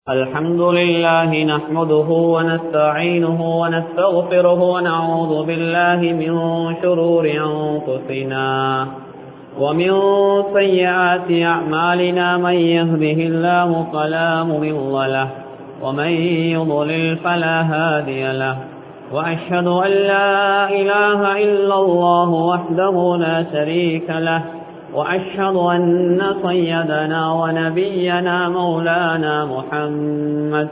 الحمد لله نحمده ونستعينه ونستغفره ونعوذ بالله من شرور أنفسنا ومن سيئات أعمالنا من يهده الله فلا مضل له ومن يضلل فلا هادي له وأشهد أن لا إله إلا الله وحده لا شريك له وأشهد أن سيدنا ونبينا مولانا محمد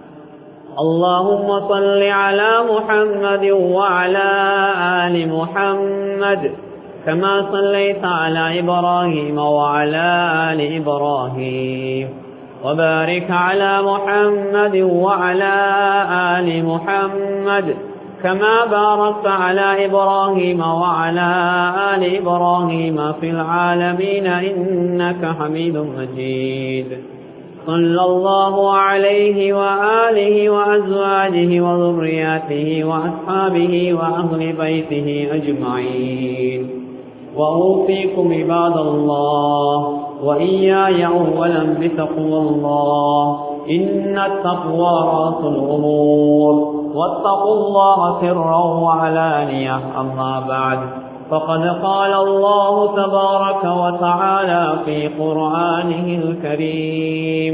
اللهم صل على محمد وعلى آل محمد كما صليت على إبراهيم وعلى آل إبراهيم وبارك على محمد وعلى آل محمد كما باركت على إبراهيم وعلى آل إبراهيم في العالمين إنك حميد مجيد صلى الله عليه وآله وأزواجه وذرياته وأصحابه وأهل بيته أجمعين وأوصيكم عباد الله وإياي أولا بتقوى الله إن التقوى رأس الأمور واتقوا الله سرا وعلانية أما بعد فقد قال الله تبارك وتعالى في قرآنه الكريم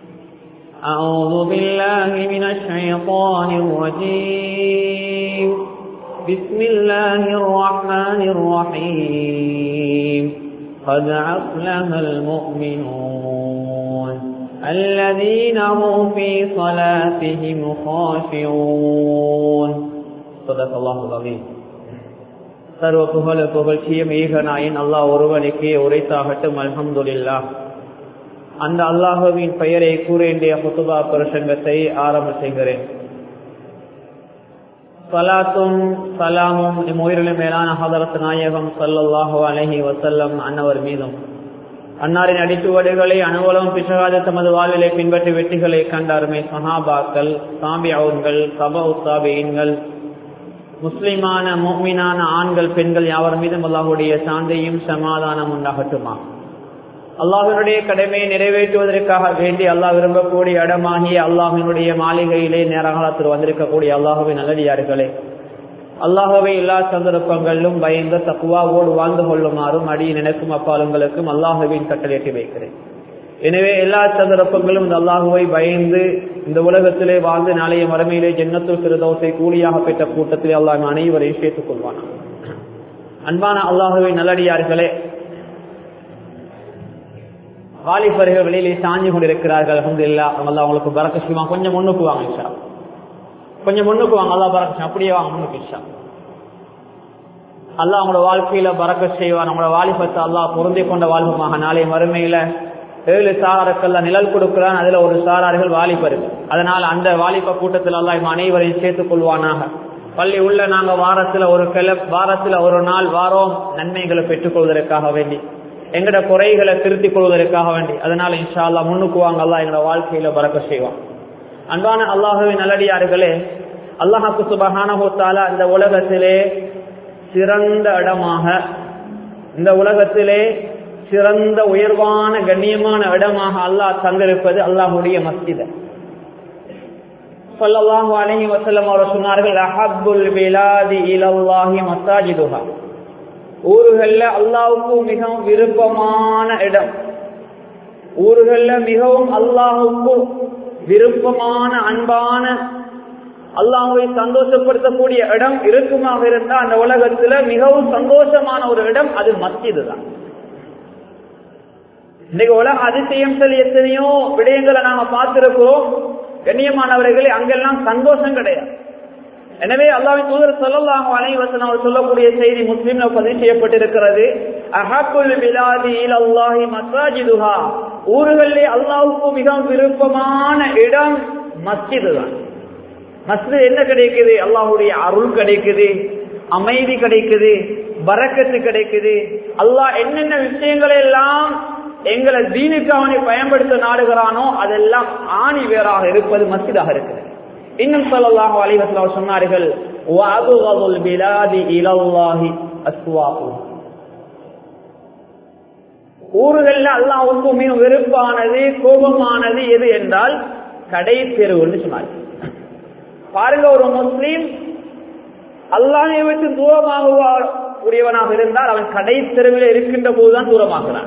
أعوذ بالله من الشيطان الرجيم بسم الله الرحمن الرحيم قد أفلح المؤمنون الذين هم في صلاتهم خاشعون صدق الله العظيم சர்வ புகழ புகழ்ச்சியும் ஈகனாயின் அல்லாஹ் ஒருவனுக்கே உரைத்தாகட்டும் அல்ஹம்துலில்லா அந்த அல்லாஹுவின் பெயரை கூறேண்டிய புத்துபா பிரசங்கத்தை ஆரம்ப செய்கிறேன் சலாத்தும் சலாமும் இம்முயிரிலும் மேலான ஹதரத் நாயகம் சல்லல்லாஹு அலஹி வசல்லம் அன்னவர் மீதும் அன்னாரின் அடிச்சுவடுகளை அனுகூலம் பிசகாத தமது வாழ்விலை பின்பற்றி வெற்றிகளை கண்டாருமே சஹாபாக்கள் சாம்பியாவுன்கள் சபா உத்தாபியன்கள் முஸ்லிமான மோமீனான ஆண்கள் பெண்கள் யாவர் மீதும் அல்லாஹுடைய சாந்தையும் சமாதானம் உண்டாகட்டுமா அல்லாஹினுடைய கடமையை நிறைவேற்றுவதற்காக வேண்டி அல்லாஹ் விரும்பக்கூடிய இடமாகிய அல்லாஹினுடைய மாளிகையிலே நேரகாலத்தில் வந்திருக்கக்கூடிய அல்லாஹுவின் நல்லடியார்களே அல்லாஹவை எல்லா சந்தர்ப்பங்களிலும் பயந்த தக்குவாவோடு வாழ்ந்து கொள்ளுமாறும் அடியின் எனக்கும் அப்பாலுங்களுக்கும் அல்லாஹுவின் கட்டளையிட்டு வைக்கிறேன் எனவே எல்லா சந்தர்ப்பங்களும் இந்த அல்லாஹுவை பயந்து இந்த உலகத்திலே வாழ்ந்து நாளைய மறுமையிலே ஜென்னத்துல் திருதோசை கூலியாக பெற்ற கூட்டத்திலே அல்லாஹ் அனைவரையும் சேர்த்துக் கொள்வானா அன்பான அல்லாஹுவை நல்லடியார்களே வாலிபர்கள் வெளியிலே சாஞ்சு கொண்டிருக்கிறார்கள் அஹமது இல்லா அல்லா அவங்களுக்கு பறக்க செய்வாங்க கொஞ்சம் முன்னுக்கு வாங்க இஷா கொஞ்சம் முன்னுக்கு வாங்க அல்லா பறக்க அப்படியே வாங்க முன்னுக்கு இஷா அல்லா அவங்களோட வாழ்க்கையில பறக்க செய்வார் நம்மளோட வாலிபத்தை அல்லா பொருந்தி கொண்ட வாழ்வுமாக நாளை மறுமையில ஏழு சாராருக்கெல்லாம் நிழல் கொடுக்கிறான் அதுல ஒரு சாரார்கள் வாலிபர்கள் அதனால் அந்த வாலிப கூட்டத்தில் அல்லா இவன் அனைவரையும் சேர்த்துக் கொள்வானாக பள்ளி உள்ள நாங்க வாரத்துல ஒரு கிள வாரத்துல ஒரு நாள் வாரோம் நன்மைகளை பெற்றுக் கொள்வதற்காக வேண்டி எங்கட குறைகளை திருத்திக் கொள்வதற்காக வேண்டி அதனால இன்ஷா அல்லா முன்னுக்கு வாங்க அல்லா எங்களோட வாழ்க்கையில பறக்க செய்வான் அன்பான அல்லாஹுவின் நல்லடியார்களே அல்லாஹாக்கு சுபகானஹோத்தால இந்த உலகத்திலே சிறந்த இடமாக இந்த உலகத்திலே சிறந்த உயர்வான கண்ணியமான இடமாக அல்லாஹ் தந்திருப்பது அல்லாஹுடைய மஸ்ஜித சொல்லல்லாஹு அலஹி வசல்லம் அவர் சொன்னார்கள் அஹபுல் விலாதி இலல்லாஹி மசாஜிதுஹா ஊர்கள்ல அல்லாவுக்கு மிகவும் விருப்பமான இடம் ஊர்கள்ல மிகவும் அல்லாஹுக்கு விருப்பமான அன்பான அல்லாஹுவை சந்தோஷப்படுத்தக்கூடிய இடம் இருக்குமாக இருந்தா அந்த உலகத்துல மிகவும் சந்தோஷமான ஒரு இடம் அது மஸ்ஜிது தான் இன்னைக்கு உலக அதிசயம் சொல்லி எத்தனையோ விடயங்களை நாம பார்த்திருக்கிறோம் கண்ணியமானவர்களே அங்கெல்லாம் சந்தோஷம் கிடையாது எனவே அல்லாவின் தூதர் சொல்லலாம் அனைவசன் அவர் சொல்லக்கூடிய செய்தி முஸ்லீம்ல பதிவு செய்யப்பட்டிருக்கிறது அஹாக்குல் விலாதி அல்லாஹி மசாஜிதுஹா ஊர்களிலே அல்லாவுக்கு மிகவும் விருப்பமான இடம் மஸ்ஜிது தான் மஸ்ஜித் என்ன கிடைக்குது அல்லாஹுடைய அருள் கிடைக்குது அமைதி கிடைக்குது பறக்கத்து கிடைக்குது அல்லாஹ் என்னென்ன விஷயங்களை எல்லாம் எங்களை தீனுக்கு அவனை பயன்படுத்த நாடுகிறானோ அதெல்லாம் ஆணி வேறாக இருப்பது மஸ்ஜிதாக இருக்குது இன்னும் சொல்லலாக அலைவசல் சொன்னார்கள் ஊர்கள்ல அல்லாவுக்கு மிக வெறுப்பானது கோபமானது எது என்றால் கடை தெருவுன்னு சொன்னார் பாருங்க ஒரு முஸ்லீம் அல்லாஹை விட்டு தூரமாக உடையவனாக இருந்தால் அவன் கடை தெருவில் இருக்கின்ற போதுதான் தூரமாகிறான்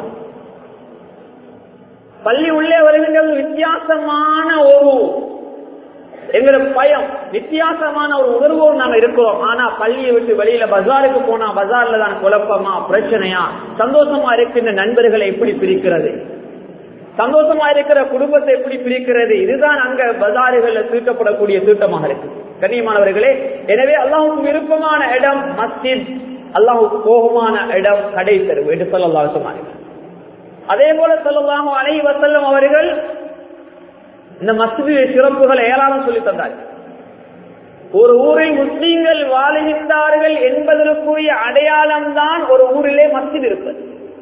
பள்ளி உள்ளே வருகின்றது வித்தியாசமான ஒரு எங்களோட பயம் வித்தியாசமான ஒரு உணர்வோடு நாங்க இருக்கிறோம் ஆனா பள்ளியை விட்டு வெளியில பஜாருக்கு போனா பஜார்ல தான் குழப்பமா பிரச்சனையா சந்தோஷமா இருக்கின்ற நண்பர்களை எப்படி பிரிக்கிறது சந்தோஷமா இருக்கிற குடும்பத்தை எப்படி பிரிக்கிறது இதுதான் அங்க பஜாறுகள்ல தீட்டப்படக்கூடிய தீட்டமாக இருக்கு கண்ணியமானவர்களே எனவே அல்லாஹுக்கு விருப்பமான இடம் மஸ்ஜித் அல்லாஹுக்கு கோபமான இடம் கடை தெருவு என்று சொல்லலாம் சொன்னார்கள் அதே போல சொல்லலாம் அலை வசல்லம் அவர்கள் இந்த மஸ்ஜிது சிறப்புகளை ஏராளம் சொல்லி தந்தார் ஒரு ஊரில் முஸ்லீம்கள் வாழுகின்றார்கள் என்பதற்குரிய அடையாளம் தான் ஒரு ஊரிலே மஸ்ஜித் இருப்பது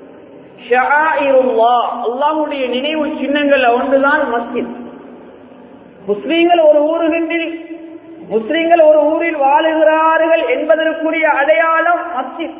அல்லாஹுடைய நினைவு சின்னங்கள் ஒன்றுதான் மஸ்ஜித் முஸ்லீம்கள் ஒரு ஊருகின்றில் முஸ்லீம்கள் ஒரு ஊரில் வாழுகிறார்கள் என்பதற்குரிய அடையாளம் மஸ்ஜித்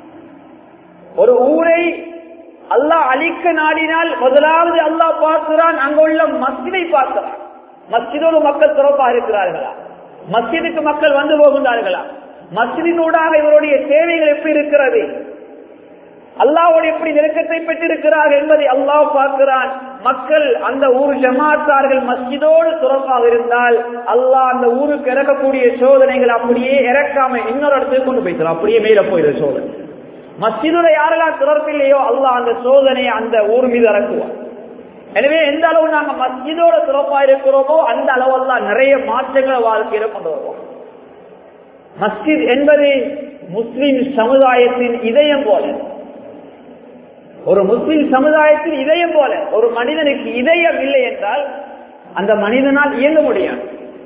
ஒரு ஊரை அல்லாஹ் அழிக்க நாடினால் முதலாவது அல்லாஹ் பார்க்கிறான் அங்குள்ள மஸ்ஜிதை பார்க்கிறான் மஸ்ஜிதோடு மக்கள் சிறப்பாக இருக்கிறார்களா மஸ்ஜிதுக்கு மக்கள் வந்து போகின்றார்களா மஸ்ஜிதினூடாக இவருடைய சேவைகள் எப்படி இருக்கிறது அல்லாவோடு எப்படி நெருக்கத்தை பெற்றிருக்கிறார்கள் என்பதை அல்லாஹ் பார்க்கிறான் மக்கள் அந்த ஊர் ஜமாத்தார்கள் மஸ்ஜிதோடு சிறப்பாக இருந்தால் அல்லாஹ் அந்த ஊருக்கு இறக்கக்கூடிய சோதனைகள் அப்படியே இறக்காம இன்னொரு இடத்துக்கு கொண்டு போய்த்தரும் அப்படியே மேல போயிடும் சோதனை மஸ்ஜிதுல யாரெல்லாம் சிறப்பில்லையோ அல்லாஹ் அந்த சோதனையை அந்த ஊர் மீது இறக்குவார் எனவே எந்த அளவு நாங்க மஸ்ஜிதோட சிறப்பா இருக்கிறோமோ அந்த அளவெல்லாம் நிறைய மாற்றங்களை வாழ்க்கையில கொண்டு வருவோம் மஸ்ஜித் என்பது முஸ்லிம் சமுதாயத்தின் இதயம் போல ஒரு முஸ்லிம் சமுதாயத்தின் இதயம் போல ஒரு மனிதனுக்கு இதயம் இல்லை என்றால் அந்த மனிதனால் இயங்க முடியாது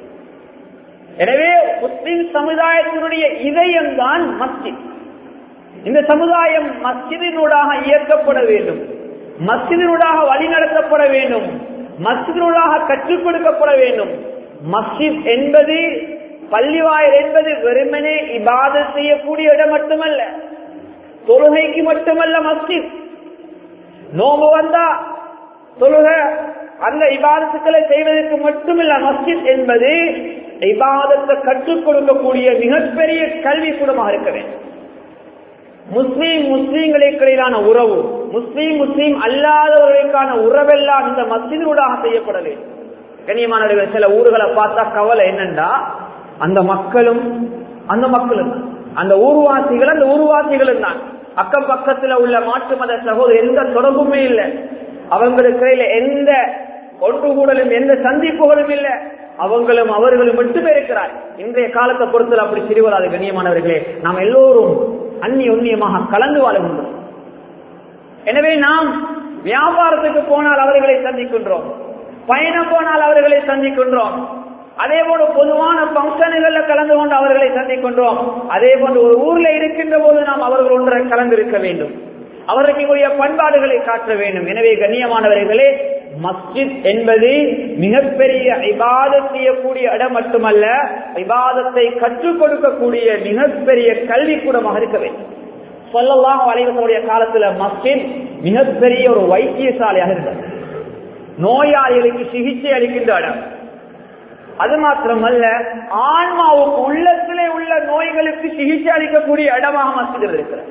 எனவே முஸ்லிம் சமுதாயத்தினுடைய இதயம் தான் மஸ்ஜித் இந்த சமுதாயம் மஸ்ஜிதினூடாக இயக்கப்பட வேண்டும் மஸ்ஜிதினூடாக வழிநடத்தப்பட வேண்டும் மஸ்ஜிதினூடாக கற்றுக் கொடுக்கப்பட வேண்டும் மஸ்ஜித் என்பது பள்ளிவாயல் என்பது வெறுமனே இபாத செய்யக்கூடிய இடம் மட்டுமல்ல தொழுகைக்கு மட்டுமல்ல மஸ்ஜித் நோம்பு வந்தா தொழுக அந்த இபாதத்துக்களை செய்வதற்கு மட்டுமில்ல மஸ்ஜித் என்பது இபாதத்தை கற்றுக் கொடுக்கக்கூடிய மிகப்பெரிய கல்வி கூடமாக இருக்க வேண்டும் முஸ்லீம் முஸ்லீம்களுக்கிடையிலான உறவு முஸ்லீம் முஸ்லீம் அல்லாதவர்களுக்கான உறவெல்லாம் இந்த மஸ்ஜிதூடாக செய்யப்பட வேண்டும் கண்ணியமானவர்கள் சில ஊர்களை பார்த்தா கவலை என்னண்டா அந்த மக்களும் அந்த மக்களும் அந்த ஊர்வாசிகள் அந்த ஊர்வாசிகளும் தான் அக்கம் பக்கத்துல உள்ள மாற்று மத சகோதரர் எந்த தொடர்புமே இல்லை அவங்களுக்கு எந்த ஒன்று கூடலும் எந்த சந்திப்புகளும் இல்லை அவங்களும் அவர்களும் மட்டுமே இருக்கிறார் இன்றைய காலத்தை பொறுத்தல அப்படி சிறுவராது கண்ணியமானவர்களே நாம் எல்லோரும் அந்நி ஒன்னியமாக கலந்து வாழுகின்றோம் எனவே நாம் வியாபாரத்துக்கு போனால் அவர்களை சந்திக்கின்றோம் பயணம் போனால் அவர்களை சந்திக்கின்றோம் அதே போல பொதுவான பங்கனுகள்ல கலந்து கொண்டு அவர்களை சந்திக்கின்றோம் அதே போன்று ஒரு ஊர்ல இருக்கின்ற போது நாம் அவர்கள் ஒன்றை கலந்திருக்க வேண்டும் அவர்களுடைய பண்பாடுகளை காட்ட வேண்டும் எனவே கண்ணியமானவர்களே மஸ்ஜித் என்பது மிகப்பெரிய இபாதத் செய்யக்கூடிய இடம் மட்டுமல்ல இபாதத்தை கற்றுக் கொடுக்கக்கூடிய மிகப்பெரிய கல்விக்கூடமாக இருக்க வேண்டும் சொல்லலாம் வலைவசனுடைய காலத்துல மஸ்ஜித் மிகப்பெரிய ஒரு வைத்தியசாலையாக இருந்தது நோயாளிகளுக்கு சிகிச்சை அளிக்கின்ற இடம் அது மாத்திரமல்ல ஆன்மாவுக்கு உள்ளத்திலே உள்ள நோய்களுக்கு சிகிச்சை அளிக்கக்கூடிய இடமாக மஸ்ஜித் இருக்கிறது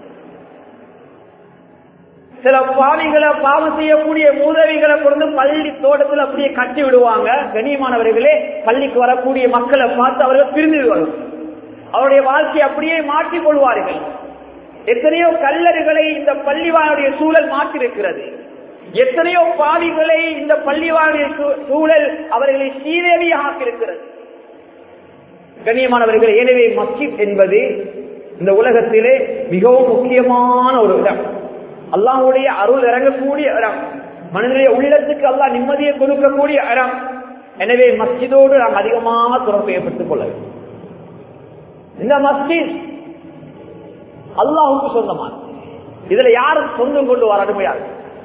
சில பாவிகளை பாவம் செய்யக்கூடிய மூதவிகளை கொண்டு பள்ளி தோட்டத்தில் அப்படியே கட்டி விடுவாங்க கண்ணியமானவர்களே பள்ளிக்கு வரக்கூடிய மக்களை பார்த்து அவர்கள் பிரிந்து விடுவார்கள் அவருடைய வாழ்க்கையை அப்படியே மாற்றிக் கொள்வார்கள் எத்தனையோ கல்லறுகளை இந்த பள்ளிவானுடைய சூழல் மாற்றிருக்கிறது எத்தனையோ பாவிகளை இந்த பள்ளிவானுடைய சூழல் அவர்களை சீதேவியாக ஆக்கியிருக்கிறது கண்ணியமானவர்கள் எனவே மஸ்ஜித் என்பது இந்த உலகத்திலே மிகவும் முக்கியமான ஒரு இடம் அல்லாஹுடைய அருள் இறங்கக்கூடிய இடம் மனிதனுடைய உள்ளத்துக்கு அல்லாஹ் நிம்மதியை கொடுக்கக்கூடிய இடம் எனவே மஸ்ஜிதோடு நாம் அதிகமாக தொடர்பு ஏற்படுத்திக் கொள்ள வேண்டும் இந்த மஸ்ஜித் அல்லாஹுக்கு சொந்தமான இதுல யாரும் சொந்தம் கொண்டு வர முடியாது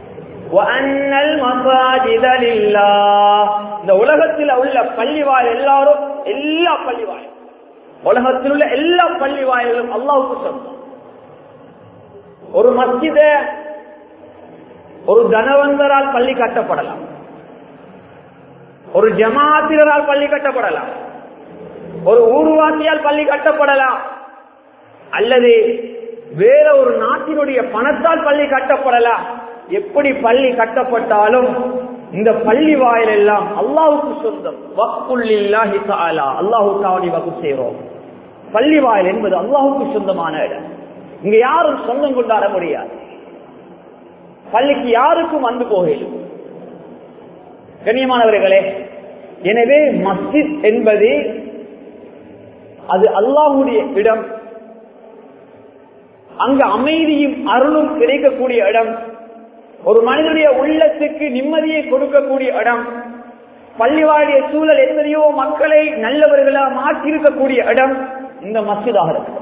இந்த உலகத்தில் உள்ள பள்ளிவாய் எல்லாரும் எல்லா பள்ளிவாய் உலகத்தில் உள்ள எல்லா பள்ளி வாயிலும் அல்லாவுக்கு சொந்தம் ஒரு மஸ்ஜித ஒரு தனவந்தரால் பள்ளி கட்டப்படலாம் ஒரு ஜமாத்தினரால் பள்ளி கட்டப்படலாம் ஒரு ஊர்வாசியால் பள்ளி கட்டப்படலாம் அல்லது வேற ஒரு நாட்டினுடைய பணத்தால் பள்ளி கட்டப்படலாம் எப்படி பள்ளி கட்டப்பட்டாலும் இந்த பள்ளி வாயில் எல்லாம் அல்லாவுக்கு சொந்தம் வக்குள்ளில்லாஹி தஆலா அல்லாஹு தாவணி வகு செய்கிறோம் பள்ளி வாயில் என்பது அல்லாஹுக்கு சொந்தமான இடம் இங்க யாரும் சொந்தம் கொண்டாட முடியாது பள்ளிக்கு யாருக்கும் வந்து போகலும் கண்ணியமானவர்களே எனவே மஸ்ஜித் என்பது அது அல்லாஹுடைய இடம் அங்கு அமைதியும் அருளும் கிடைக்கக்கூடிய இடம் ஒரு மனிதனுடைய உள்ளத்துக்கு நிம்மதியை கொடுக்கக்கூடிய இடம் பள்ளிவாடிய சூழல் எத்தனையோ மக்களை நல்லவர்களா மாற்றிருக்கக்கூடிய இடம் இந்த மஸ்ஜிதாக இருக்கு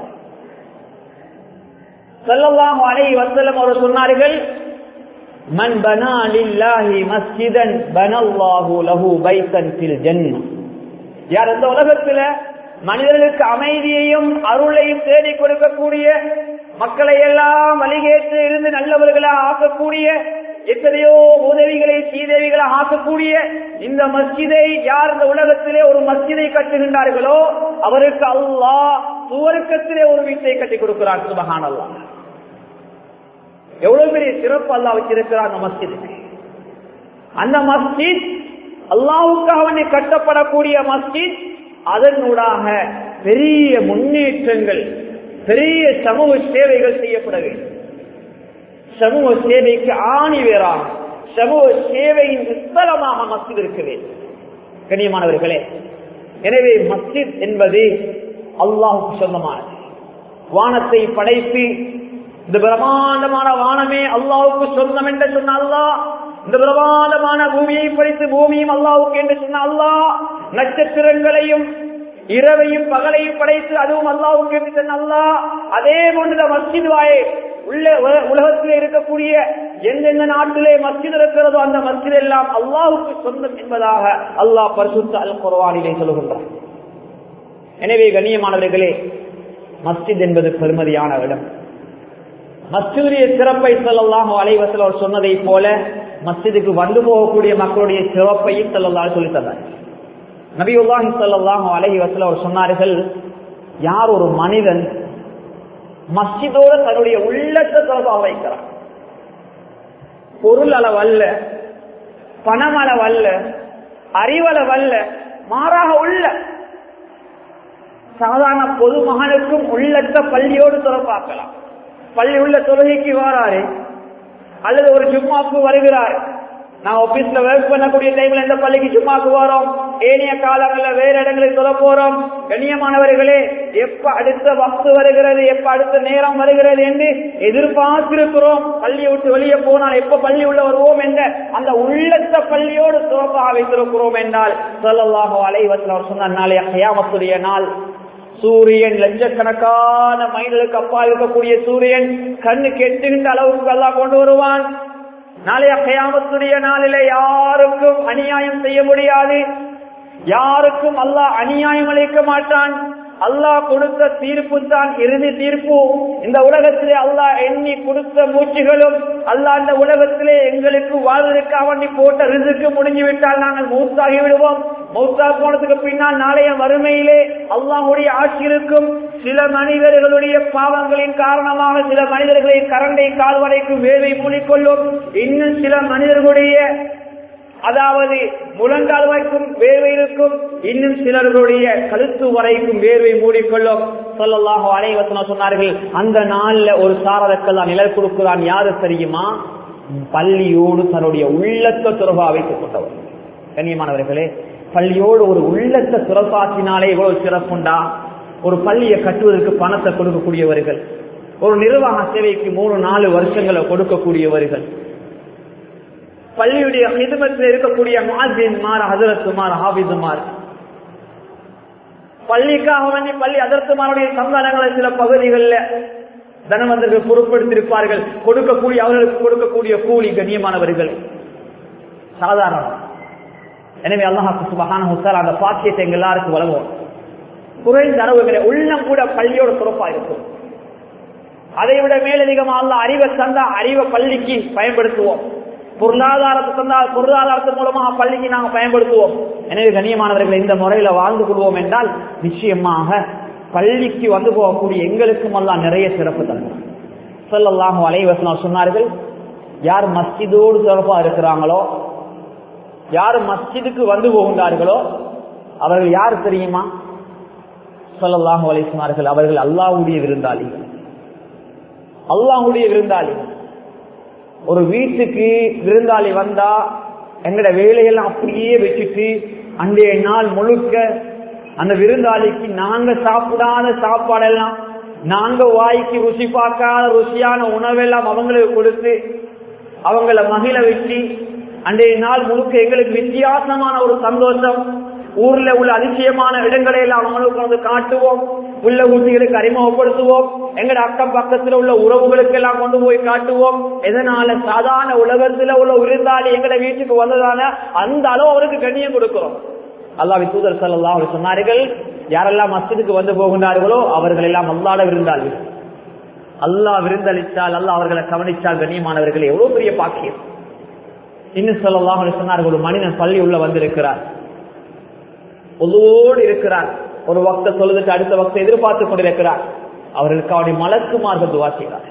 சொல்லலாம் அலை வசலம் அவர் சொன்னார்கள் மன் பனா லில்லாஹி மஸ்ஜிதன் பனல்லாஹு லஹு பைத்தன் ஃபில் ஜன்னah யார் இந்த உலகத்துல மனிதர்களுக்கு அமைதியையும் அருளையும் தேடி கொடுக்கக்கூடிய மக்களை எல்லாம் வழிகேற்று இருந்து நல்லவர்களா ஆக்கக்கூடிய எத்தனையோ உதவிகளை சீதேவிகளை ஆக்கக்கூடிய இந்த மஸ்ஜிதை யார் இந்த உலகத்திலே ஒரு மஸ்ஜிதை கட்டுகின்றார்களோ அவருக்கு அல்லாஹ் சுவருக்கத்திலே ஒரு வீட்டை கட்டி கொடுக்கிறார் சுபகான் அல்லாஹ் எவ்வளவு பெரிய சிறப்பு அல்லா வச்சிருக்கிறார் அந்த மஸ்ஜிதுக்கு அந்த மஸ்ஜித் அல்லாவுக்காக கட்டப்படக்கூடிய மஸ்ஜித் அதனூடாக பெரிய முன்னேற்றங்கள் பெரிய சமூக சேவைகள் செய்யப்பட வேண்டும் சமூக சேவைக்கு ஆணி வேறாம் சமூக சேவையின் விஸ்தலமாக மஸ்ஜித் இருக்க வேண்டும் கண்ணியமானவர்களே எனவே மஸ்ஜித் என்பது அல்லாஹுக்கு சொந்தமானது வானத்தை படைத்து இந்த பிரமாண்டமான வானமே அல்லாவுக்கு சொந்தம் என்று சொன்ன அல்லாஹ் இந்த பிரமாண்டமான பூமியை படைத்து பூமியும் அல்லாவுக்கு என்று சொன்ன அல்லாஹ் நட்சத்திரங்களையும் இரவையும் பகலையும் படைத்து அதுவும் அல்லாவுக்கு என்று சொன்ன அல்லாஹ் அதே போன்ற மஸ்ஜித் வாயே உள்ள உலகத்திலே இருக்கக்கூடிய எந்தெந்த நாட்டிலே மஸ்ஜித் இருக்கிறதோ அந்த மஸ்ஜித் எல்லாம் அல்லாவுக்கு சொந்தம் என்பதாக அல்லாஹ் பரிசுத்த அல் குர்வானிலே சொல்லுகின்றார் எனவே கண்ணியமானவர்களே மஸ்ஜித் என்பது பெருமதியான இடம் மஸ்ஜிதுடைய சிறப்பை சொல்லலாம் அலைவசல் அவர் சொன்னதை போல மஸ்ஜிதுக்கு வந்து போகக்கூடிய மக்களுடைய சிறப்பையும் சொல்லலாம் சொல்லி தந்தார் நபியுல்லாஹி சொல்லலாம் அலஹி வசல் அவர் சொன்னார்கள் யார் ஒரு மனிதன் மஸ்ஜிதோடு தன்னுடைய உள்ளத்தை தொடர்பாக வைக்கிறார் பொருள் அளவல்ல பணம் அளவல்ல அறிவளவல்ல மாறாக உள்ள சாதாரண பொதுமகனுக்கும் உள்ளத்த பள்ளியோடு தொடர்பாக்கலாம் பள்ளி உள்ள தொழுகைக்கு வராரு அல்லது ஒரு ஜும்மாக்கு வருகிறார் நான் ஆபீஸ்ல ஒர்க் பண்ணக்கூடிய டைம்ல எந்த பள்ளிக்கு ஜும்மாக்கு வரோம் ஏனைய காலங்கள்ல வேற இடங்களுக்கு சொல்ல போறோம் கண்ணியமானவர்களே எப்ப அடுத்த வக்து வருகிறது எப்ப அடுத்த நேரம் வருகிறது என்று எதிர்பார்த்திருக்கிறோம் பள்ளியை விட்டு வெளியே போனால் எப்ப பள்ளி உள்ள வருவோம் என்ற அந்த உள்ளத்த பள்ளியோடு சிறப்பாக வைத்திருக்கிறோம் என்றால் சொல்லலாக அலைவத்தில் அவர் சொன்னார் நாளைய கயாமத்துடைய நாள் சூரியன் லட்சக்கணக்கான மைல்களுக்கு அப்பா இருக்கக்கூடிய சூரியன் கண்ணுக்கு எட்டுகின்ற அளவுக்கு எல்லாம் கொண்டு வருவான் நாளைய கயாமத்துடைய நாளிலே யாருக்கும் அநியாயம் செய்ய முடியாது யாருக்கும் அல்லாஹ் அநியாயம் அளிக்க மாட்டான் அல்லாஹ் கொடுத்த தீர்ப்பு தான் இறுதி தீர்ப்பு இந்த உலகத்திலே அல்லாஹ் எண்ணி கொடுத்த மூச்சுகளும் அல்லாஹ் இந்த உலகத்திலே எங்களுக்கு வாழ்வதற்காக வேண்டி போட்ட ரிசுக்கு முடிஞ்சு விட்டால் நாங்கள் மௌத்தாகி விடுவோம் மௌத்தா போனதுக்கு பின்னால் நாளைய வறுமையிலே அல்லாஹுடைய ஆட்சி இருக்கும் சில மனிதர்களுடைய பாவங்களின் காரணமாக சில மனிதர்களின் கரண்டை கால்வடைக்கும் வேர்வை மூடிக்கொள்ளும் இன்னும் சில மனிதர்களுடைய அதாவது முழங்கால் வரைக்கும் வேர்வை இருக்கும் இன்னும் சிலர்களுடைய கழுத்து வரைக்கும் வேர்வை மூடிக்கொள்ளும் சொல்லலாக அனைவசனம் சொன்னார்கள் அந்த நாள்ல ஒரு சாரதக்கெல்லாம் நிழல் கொடுக்கிறான் யாரு தெரியுமா பள்ளியோடு தன்னுடைய உள்ளத்தை துறவா வைத்துக் கொண்டவர் கண்ணியமானவர்களே பள்ளியோடு ஒரு உள்ளத்தை துறப்பாற்றினாலே இவ்வளவு சிறப்புண்டா ஒரு பள்ளியை கட்டுவதற்கு பணத்தை கொடுக்கக்கூடியவர்கள் ஒரு நிர்வாக சேவைக்கு மூணு நாலு வருஷங்களை கொடுக்கக்கூடியவர்கள் பள்ளியுடைய ஹிதமத்தில் இருக்கக்கூடிய மாதின்மார் ஹசரத்துமார் ஹாபிதுமார் பள்ளிக்காக வேண்டி பள்ளி அதர்த்துமாருடைய சந்தானங்களை சில பகுதிகளில் தனவந்தர்கள் பொருட்படுத்தியிருப்பார்கள் கொடுக்கக்கூடிய அவர்களுக்கு கொடுக்கக்கூடிய கூலி கண்ணியமானவர்கள் சாதாரணம் எனவே அல்லாஹாக்கு சுபகான ஹுசார் அந்த பாக்கியத்தை எங்க எல்லாருக்கும் வழங்குவோம் குறைந்த அளவுகளை உள்ளம் கூட பள்ளியோட சிறப்பா இருக்கும் அதை விட மேலதிகமாக அல்ல அறிவை தந்தா அறிவை பள்ளிக்கு பயன்படுத்துவோம் பொருளாதாரத்தை தந்தால் பொருளாதாரத்தின் மூலமாக பள்ளிக்கு நாங்கள் பயன்படுத்துவோம் எனவே கண்ணியமானவர்கள் இந்த முறையில வாழ்ந்து கொள்வோம் என்றால் நிச்சயமாக பள்ளிக்கு வந்து போகக்கூடிய எங்களுக்கும் எல்லாம் நிறைய சிறப்பு தருவோம் சொல்லலாம் அலைவசனம் சொன்னார்கள் யார் மஸ்ஜிதோடு தொடர்பா இருக்கிறாங்களோ யார் மஸ்ஜிதுக்கு வந்து போகின்றார்களோ அவர்கள் யார் தெரியுமா சொல்லலாம் அலை சொன்னார்கள் அவர்கள் அல்லாஹுடைய விருந்தாளிகள் அல்லாஹுடைய விருந்தாளிகள் ஒரு வீட்டுக்கு விருந்தாளி வந்தா எங்கட வேலையெல்லாம் அப்படியே வச்சுட்டு அன்றைய நாள் முழுக்க அந்த விருந்தாளிக்கு நாங்க சாப்பிடாத சாப்பாடெல்லாம் நாங்க வாய்க்கு ருசி பார்க்காத ருசியான உணவெல்லாம் அவங்களுக்கு கொடுத்து அவங்கள மகிழ வச்சு அன்றைய நாள் முழுக்க எங்களுக்கு வித்தியாசமான ஒரு சந்தோஷம் ஊர்ல உள்ள அதிசயமான இடங்களை எல்லாம் அவங்களுக்கு வந்து காட்டுவோம் உள்ள ஊட்டிகளுக்கு அறிமுகப்படுத்துவோம் எங்கட அக்கம் பக்கத்துல உள்ள உறவுகளுக்கு எல்லாம் கொண்டு போய் காட்டுவோம் எதனால சாதாரண உலகத்துல உள்ள விருந்தாளி எங்கட வீட்டுக்கு வந்ததான அந்த அளவு அவருக்கு கண்ணியம் கொடுக்கிறோம் அல்லாவி தூதர் சல்லா அவர் சொன்னார்கள் யாரெல்லாம் மஸ்ஜிதுக்கு வந்து போகின்றார்களோ அவர்கள் எல்லாம் அல்லாட விருந்தாளிகள் அல்லாஹ் விருந்தளித்தால் அல்லாஹ் அவர்களை கவனித்தால் கண்ணியமானவர்கள் எவ்வளவு பெரிய பாக்கியம் இன்னும் சொல்லலாம் சொன்னார்கள் ஒரு மனிதன் பள்ளி உள்ள வந்திருக்கிறார் பொதுவோடு இருக்கிறார் ஒரு வக்த சொல்லுதுக்கு அடுத்த வக்த எதிர்பார்த்து கொண்டிருக்கிறார் அவர்களுக்கு அவருடைய மலக்குமார்கள் துவா செய்கிறார்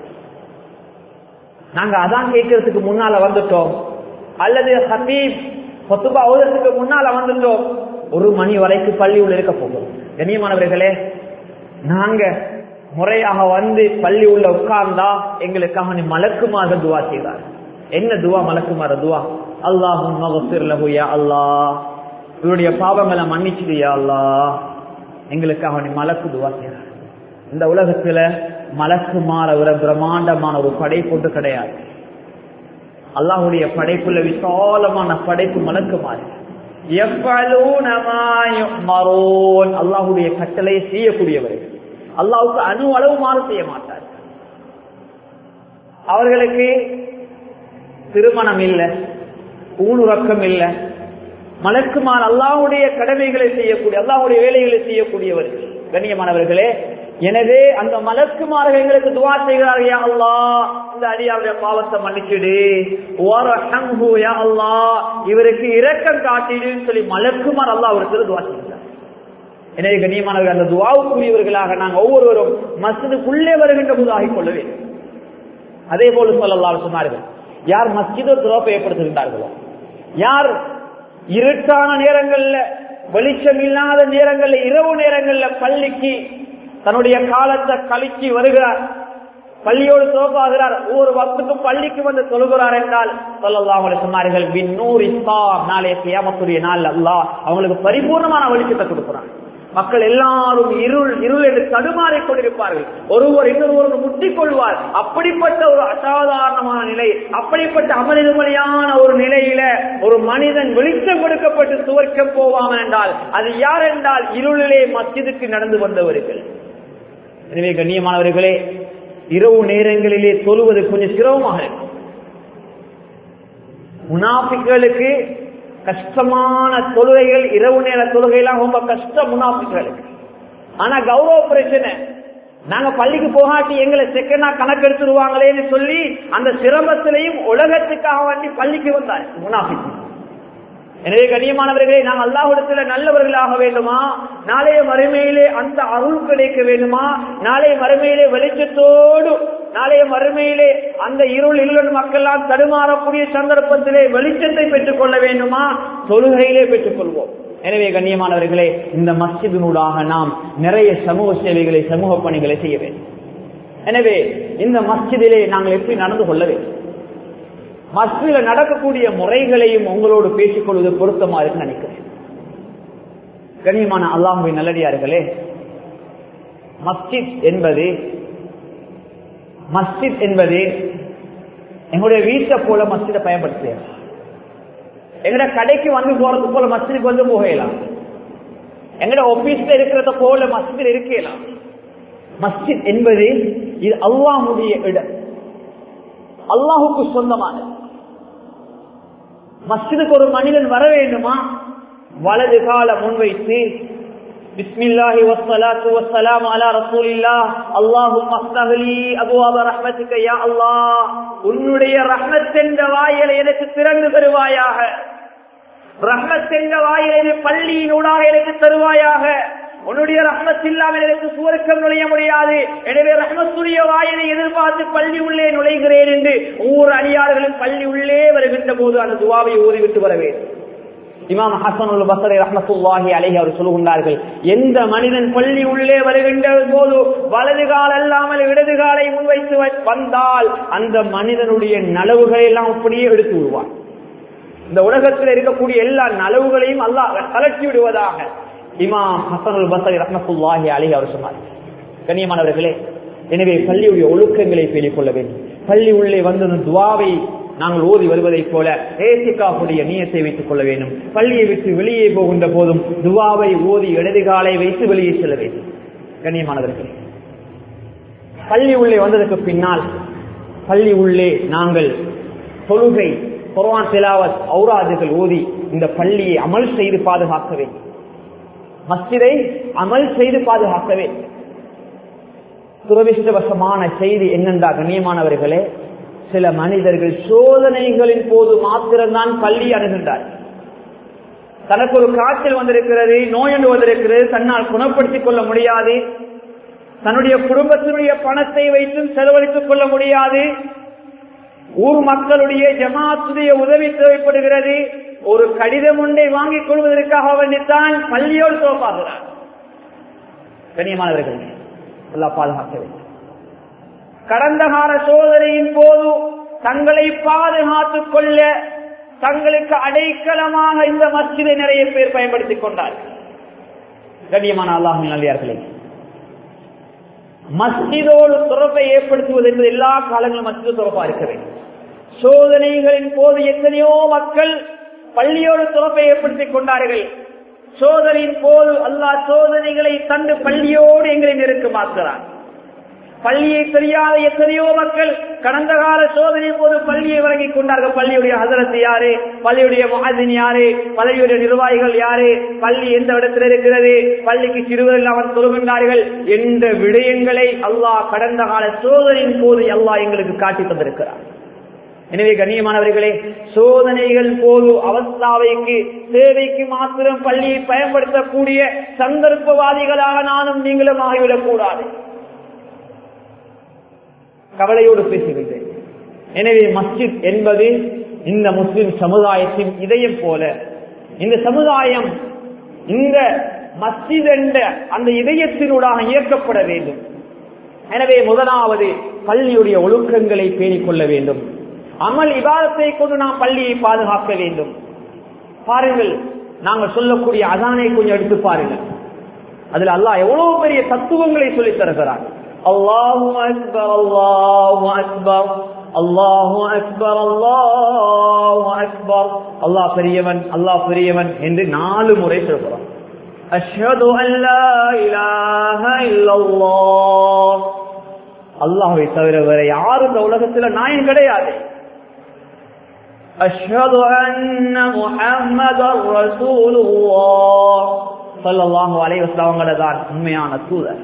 நாங்க அதான் கேட்கறதுக்கு முன்னால வந்துட்டோம் அல்லது ஹபீப் கொத்துபா ஓதத்துக்கு முன்னால வந்துட்டோம் ஒரு மணி வரைக்கும் பள்ளி உள்ள இருக்க போகிறோம் கண்ணியமானவர்களே நாங்க முறையாக வந்து பள்ளி உள்ள உட்கார்ந்தா எங்களுக்காக நீ மலக்குமார்கள் துவா செய்கிறார் என்ன துவா மலக்குமார துவா அல்லாஹும் அல்லாஹ் இவருடைய பாவங்களை மன்னிச்சுடியா அல்லா எங்களுக்காக நீ மலக்கு துவா செய்யறார் இந்த உலகத்துல மலக்கு மாற ஒரு பிரம்மாண்டமான ஒரு படைப்பு கிடையாது அல்லாஹுடைய படைப்புல விசாலமான படைப்பு மலக்கு மாறு அல்லாஹுடைய கட்டளையை செய்யக்கூடியவர்கள் அல்லாவுக்கு அணு அளவு மாறு செய்ய மாட்டார் அவர்களுக்கு திருமணம் இல்லை ஊனுறக்கம் இல்லை மலக்குமார் அல்லாவுடைய கடமைகளை செய்யக்கூடிய அல்லாவுடைய வேலைகளை செய்யக்கூடியவர்கள் கண்ணியமானவர்களே எனவே அந்த மலக்குமார்கள் எங்களுக்கு துவா செய்கிறார்கள் அல்லா இந்த அடியாருடைய பாவத்தை மன்னிச்சுடு அல்லா இவருக்கு இரக்கம் காட்டிடுன்னு சொல்லி மலக்குமார் அல்லா அவருக்கு துவா செய்கிறார் எனவே கண்ணியமானவர்கள் அந்த துவாவுக்குரியவர்களாக நாங்கள் ஒவ்வொருவரும் மஸ்ஜிதுக்குள்ளே வருகின்ற போது ஆகிக் கொள்ள வேண்டும் அதே போல சொல்லலாம் சொன்னார்கள் யார் மஸ்ஜிதோ துரோப்பை ஏற்படுத்துகின்றார்களோ யார் இருட்டான நேரங்கள்ல வெளிச்சம் இல்லாத நேரங்கள்ல இரவு நேரங்கள்ல பள்ளிக்கு தன்னுடைய காலத்தை கழிச்சு வருகிறார் பள்ளியோடு துவப்பாகிறார் ஒவ்வொரு வக்துக்கும் பள்ளிக்கு வந்து தொழுகிறார் என்றால் சொல்லலாம் சொன்னார்கள் விண்ணூர் இஸ்லாம் நாளைய கியாமத்துடைய நாள் அல்லாஹ் அவங்களுக்கு பரிபூர்ணமான வெளிச்சத்தை கொடுக்கிறான் மக்கள் எல்லாரும் இருள் இருள் என்று தடுமாறிக் கொண்டிருப்பார்கள் ஒருவர் இன்னொருவர் முட்டிக் கொள்வார் அப்படிப்பட்ட ஒரு அசாதாரணமான நிலை அப்படிப்பட்ட அமளிதுமணியான ஒரு நிலையில ஒரு மனிதன் வெளிச்சம் கொடுக்கப்பட்டு துவர்க்க போவான் என்றால் அது யார் என்றால் இருளிலே மஸ்ஜிதுக்கு நடந்து வந்தவர்கள் எனவே கண்ணியமானவர்களே இரவு நேரங்களிலே தொழுவது கொஞ்சம் சிரமமாக இருக்கும் முனாஃபிக்களுக்கு கஷ்டமான தொழுகைகள் இரவு நேர தொழுகைலாம் ரொம்ப கஷ்டம் முனாஃபிக்களுக்கு ஆனா கௌரவ பிரச்சனை நாங்க பள்ளிக்கு போகாட்டி எங்களை செகண்டா கணக்கெடுத்துருவாங்களேன்னு சொல்லி அந்த சிரமத்திலையும் உலகத்துக்காக வேண்டி பள்ளிக்கு வந்தார் முனாஃபிக் எனவே கண்ணியமானவர்களே நாம் அல்லாஹிடத்துல நல்லவர்களாக வேண்டுமா நாளைய மறுமையிலே அந்த அருள் கிடைக்க வேண்டுமா நாளைய மறுமையிலே வெளிச்சத்தோடு நாளைய மறுமையிலே அந்த இருள் இருள் மக்கள்லாம் தடுமாறக்கூடிய சந்தர்ப்பத்திலே வெளிச்சத்தை பெற்றுக் கொள்ள வேண்டுமா தொழுகையிலே பெற்றுக் கொள்வோம் எனவே கண்ணியமானவர்களே இந்த மஸ்ஜிதினூடாக நாம் நிறைய சமூக சேவைகளை சமூக பணிகளை செய்ய வேண்டும் எனவே இந்த மஸ்ஜிதிலே நாங்கள் எப்படி நடந்து கொள்ள வேண்டும் மஸ்ஜிதில் நடக்கக்கூடிய முறைகளையும் உங்களோடு பேசிக் கொள்வது பொருத்தமா இருக்கு நினைக்கிறேன் கண்ணியமான அல்லாஹுவின் நல்லடியார்களே மஸ்ஜித் என்பது மஸ்ஜித் என்பது எங்களுடைய வீட்டை போல மஸ்ஜிதை பயன்படுத்தலாம் எங்கட கடைக்கு வந்து போறது போல மஸ்ஜிதுக்கு வந்து போகலாம் எங்கட ஆபீஸ்ல இருக்கிறத போல மஸ்ஜித் இருக்கலாம் மஸ்ஜித் என்பது இது அல்லாஹுடைய இடம் அல்லாஹுக்கு சொந்தமானது மஸ்ஜிதுக்கு ஒரு மனிதன் வர வேண்டுமா வலது கால முன்வைத்து بسم الله والصلاة والسلام على رسول الله اللهم افتح لي أبواب رحمتك يا الله உன்னுடைய ரஹ்மத் என்ற வாயிலை எனக்கு திறந்து தருவாயாக ரஹ்மத் என்ற வாயிலை பள்ளியினூடாக எனக்கு தருவாயாக உன்னுடைய ரஹ்மத் இல்லாமல் எனக்கு சுவர்க்கம் நுழைய முடியாது எனவே ரஹ்மத்துடைய வாயிலை எதிர்பார்த்து பள்ளி உள்ளே நுழைகிறேன் என்று ஒவ்வொரு அடியார்களும் பள்ளி உள்ளே வருகின்ற போது அந்த துவாவை ஓதிவிட்டு வர வேண்டும் இமாம் ஹசனுல் பசரை ரஹமத்துல்லாஹி அலைஹி அவர் சொல்லுகின்றார்கள் எந்த மனிதன் பள்ளி உள்ளே வருகின்ற போது வலது கால் அல்லாமல் இடது காலை முன்வைத்து வந்தால் அந்த மனிதனுடைய நலவுகளை எல்லாம் அப்படியே எடுத்து விடுவான் இந்த உலகத்தில் இருக்கக்கூடிய எல்லா நலவுகளையும் அல்லாஹ் கலட்டி விடுவதாக இமாம் ஹசனுல் பசரி ரஹமத்துல்லாஹி அலைஹி அவர் சொன்னார் கண்ணியமானவர்களே எனவே பள்ளியுடைய ஒழுக்கங்களை பேணிக் கொள்ள வேண்டும் பள்ளி உள்ளே வந்து துவாவை நாங்கள் ஓதி வருவதைப் போல ஏசிகாவுடைய நீயத்தை வைத்துக் கொள்ள வேண்டும் பள்ளியை விட்டு வெளியே போகின்ற போதும் துவாவை ஓதி இடது காலை வைத்து வெளியே செல்ல வேண்டும் கண்ணியமானவர்களே பள்ளி உள்ளே வந்ததற்கு பின்னால் பள்ளி உள்ளே நாங்கள் தொழுகை குர்ஆன் திலாவத் ஔராதுகள் ஓதி இந்த பள்ளியை அமல் செய்து பாதுகாக்க வேண்டும் மஸ்ஜிதை அமல் செய்து பாதுகாக்க வேண்டும் துரதிருஷ்டவசமான செய்தி என்னென்றா கண்ணியமானவர்களே சில மனிதர்கள் சோதனைகளின் போது மாத்திரம்தான் பள்ளி அணுகின்றார் தனக்கு ஒரு காய்ச்சல் வந்திருக்கிறது நோய் ஒன்று வந்திருக்கிறது தன்னால் குணப்படுத்திக் கொள்ள முடியாது தன்னுடைய குடும்பத்தினுடைய பணத்தை வைத்தும் செலவழித்துக் கொள்ள முடியாது ஊர் மக்களுடைய ஜமாத்துடைய உதவி தேவைப்படுகிறது ஒரு கடிதம் ஒன்றை வாங்கிக் கொள்வதற்காக வேண்டித்தான் பள்ளியோடு தோப்பாகிறார் கண்ணியமானவர்கள் எல்லாம் பாதுகாக்க வேண்டும் கடந்த கால சோதனையின் போது தங்களை பாதுகாத்துக் கொள்ள தங்களுக்கு அடைக்கலமாக இந்த மஸ்ஜிதை நிறைய பேர் பயன்படுத்திக் கொண்டார்கள் கண்ணியமான அல்லாஹின் நல்லியார்களே மஸ்ஜிதோடு தொடர்பை ஏற்படுத்துவது என்பது எல்லா காலங்களும் மஸ்ஜிது தொடர்பா இருக்க வேண்டும் சோதனைகளின் போது எத்தனையோ மக்கள் பள்ளியோடு தொடர்பை ஏற்படுத்திக் கொண்டார்கள் சோதனையின் போது அல்லாஹ் சோதனைகளை தந்து பள்ளியோடு எங்களை நெருக்கமாக்குறான் பள்ளியை தெரியாத எத்தனையோ மக்கள் கடந்த கால சோதனை போது பள்ளியை வழங்கிக் கொண்டார்கள் பள்ளியுடைய ஹசரத் யாரு பள்ளியுடைய மகாதின் யாரு பள்ளியுடைய நிர்வாகிகள் யாரு பள்ளி எந்த இடத்தில் இருக்கிறது பள்ளிக்கு சிறுவர்கள் அவர் தொழுகின்றார்கள் என்ற விடயங்களை அல்லாஹ் கடந்த கால சோதனையின் போது அல்லாஹ் எங்களுக்கு காட்டி தந்திருக்கிறார் எனவே கண்ணியமானவர்களே சோதனைகள் போது அவஸ்தாவைக்கு தேவைக்கு மாத்திரம் பள்ளியை பயன்படுத்தக்கூடிய சந்தர்ப்பவாதிகளாக நானும் நீங்களும் ஆகிவிடக் கூடாது கவலையோடு பேசுகின்றேன் எனவே மஸ்ஜித் என்பது இந்த முஸ்லிம் சமுதாயத்தின் இதயம் போல இந்த சமுதாயம் இந்த மஸ்ஜித் என்ற அந்த இதயத்தினூடாக இயக்கப்பட வேண்டும் எனவே முதலாவது பள்ளியுடைய ஒழுக்கங்களை பேணிக் கொள்ள வேண்டும் அமல் இபாதத்தை கொண்டு நாம் பள்ளியை பாதுகாக்க வேண்டும் பாருங்கள் நாங்கள் சொல்லக்கூடிய அதானை கொஞ்சம் எடுத்து பாருங்கள் அதுல அல்லாஹ் எவ்வளவு பெரிய தத்துவங்களை சொல்லித் தருகிறார் அல்லாஹு அக்பர் அல்லாஹு அக்பர் அல்லாஹு அக்பர் அல்லாஹு அக்பர் அல்லாஹ் பெரியவன் அல்லாஹ் பெரியவன் என்று நாலு முறை சொல்கிறான் அஷ்ஹது அல்லா இலாஹ இல்லல்லாஹ் அல்லாஹ்வை தவிர வேற யாரும் இந்த உலகத்துல நாயம் கிடையாது அஷ்ஹது அன்ன முஹம்மதர் ரசூலுல்லாஹ் ஸல்லல்லாஹு அலைஹி வஸல்லம் அவங்கள தான் உண்மையான தூதர்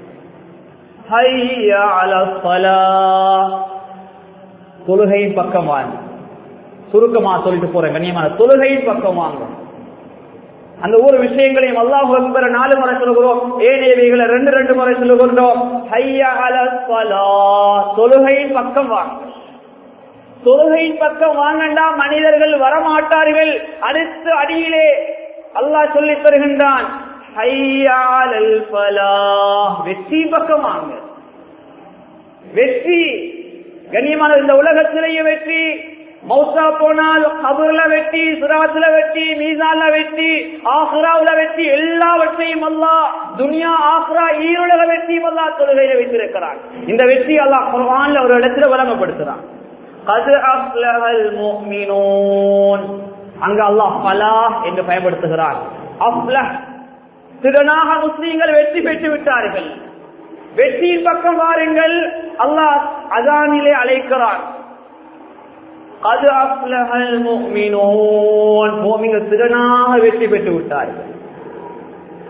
ஹய்ய அலஸ் ஸலாஹ் தொழுகையின் பக்கம் வாங்க சுருக்கமா சொல்லிட்டு போறேன் கண்ணியமான தொழுகையின் பக்கம் வாங்க அந்த ஒரு விஷயங்களையும் அல்லாஹ் அக்பர் நாலு முறை சொல்லுகிறோம் ஏழையவைகளை ரெண்டு ரெண்டு முறை சொல்லுகின்றோம் தொழுகையின் பக்கம் வாங்க தொழுகையின் பக்கம் வாங்கண்டா மனிதர்கள் வரமாட்டார்கள் அடுத்த அடியிலே அல்லாஹ் சொல்லி தருகின்றான் வெற்றி பக்கம் வாங்க வெற்றி கண்ணியமான இந்த உலகத்திலேயே வெற்றி மௌசா போனால் கபூர்ல வெட்டி சுராத்துல வெட்டி மீசால வெட்டி ஆஹ்ராவுல வெட்டி எல்லாவற்றையும் அல்லா துனியா ஆஹ்ரா ஈருலக வெற்றியும் அல்லா தொழுகையில வைத்திருக்கிறான் இந்த வெற்றி அல்லாஹ் குர்ஆன்ல ஒரு இடத்துல வழங்கப்படுத்துறான் கது அஃப்லஹல் முஃமினூன் அங்க அல்லாஹ் ஃபலாஹ் என்று பயன்படுத்துகிறான் அஃப்லஹ் திறனாக முஸ்லீம்கள் வெற்றி பெற்று விட்டார்கள் வெற்றியின் பக்கம் வாருங்கள் அல்லாஹ் அதானிலே அழைக்கிறான் அது அப்லஹல் முஃமினூன் முஃமின்கள் திறனாக வெற்றி பெற்று விட்டார்கள்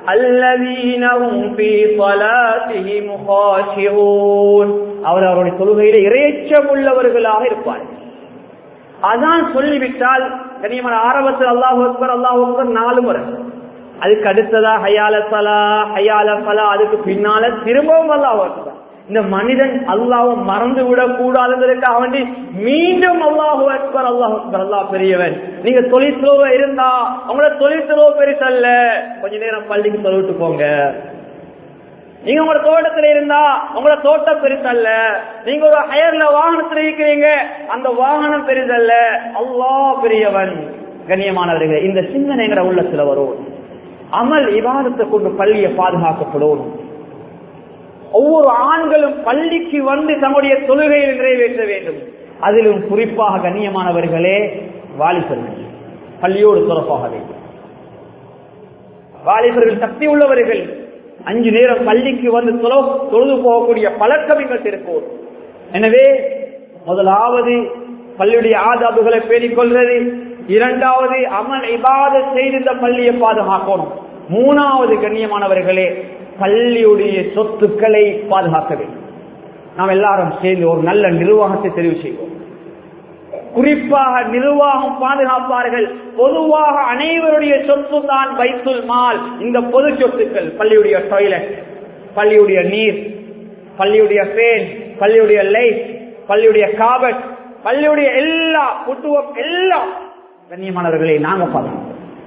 الذين هم في صلاتهم خاشعون அவர் அவருடைய தொழுகையில இறைச்சம் உள்ளவர்களாக இருப்பார்கள் அதான் சொல்லிவிட்டால் கனியமான ஆரம்பத்தில் அல்லாஹ் அக்பர் அல்லாஹ் அக்பர் நாலு முறை அதுக்கு அடுத்ததா ஹயால சலா ஹயால சலா அதுக்கு பின்னால திரும்பவும் அல்லாஹ் அக்பர் இந்த மனிதன் அல்லாவும் மறந்து விடக் கூடாதுங்கிறதுக்காக வேண்டி மீண்டும் அல்லாஹு அக்பர் அல்லாஹ் அக்பர் அல்லாஹ் பெரியவன் நீங்க தொழிற்துறவு இருந்தா உங்களோட தொழிற்துறவு பெருசல்ல கொஞ்ச நேரம் பள்ளிக்கு தொழுவிட்டு போங்க நீங்க உங்களோட தோட்டத்துல இருந்தா உங்களோட தோட்டம் பெருசல்ல நீங்க ஒரு ஹயர்ல வாகனத்துல இருக்கிறீங்க அந்த வாகனம் பெரிதல்ல அல்லாஹ் பெரியவன் கண்ணியமானவர்களே இந்த சிந்தனை எங்கட உள்ளத்துல வரும் அமல் இவாதத்தை கொண்டு பள்ளியை பாதுகாக்கப்படும் ஒவ்வொரு ஆண்களும் பள்ளிக்கு வந்து தம்முடைய தொழுகையை நிறைவேற்ற வேண்டும் அதிலும் குறிப்பாக கண்ணியமானவர்களே வாலிபர்கள் பள்ளியோடு தொடர்பாக வேண்டும் வாலிபர்கள் சக்தி உள்ளவர்கள் அஞ்சு நேரம் பள்ளிக்கு வந்து தொழ- தொழுது போகக்கூடிய பழக்கம் எங்கள் இருக்கும் எனவே முதலாவது பள்ளியுடைய ஆதாபுகளை பேணிக் கொள்வது இரண்டாவது அமல் இபாத செய்து இந்த பள்ளியை பாதுகாக்கணும் மூணாவது கண்ணியமானவர்களே பள்ளியுடைய சொத்துக்களை பாதுகாக்க வேண்டும் நாம் எல்லாரும் சேர்ந்து ஒரு நல்ல நிர்வாகத்தை தெரிவு செய்வோம் குறிப்பாக நிர்வாகம் பாதுகாப்பார்கள் பொதுவாக அனைவருடைய சொத்து தான் பைத்துல் மால் இந்த பொது சொத்துக்கள் பள்ளியுடைய டாய்லெட் பள்ளியுடைய நீர் பள்ளியுடைய பேன் பள்ளியுடைய லைட் பள்ளியுடைய காபட் பள்ளியுடைய எல்லா குட்டுவம் எல்லாம் கண்ணியமானவர்களை நாங்க பாதுகாப்போம்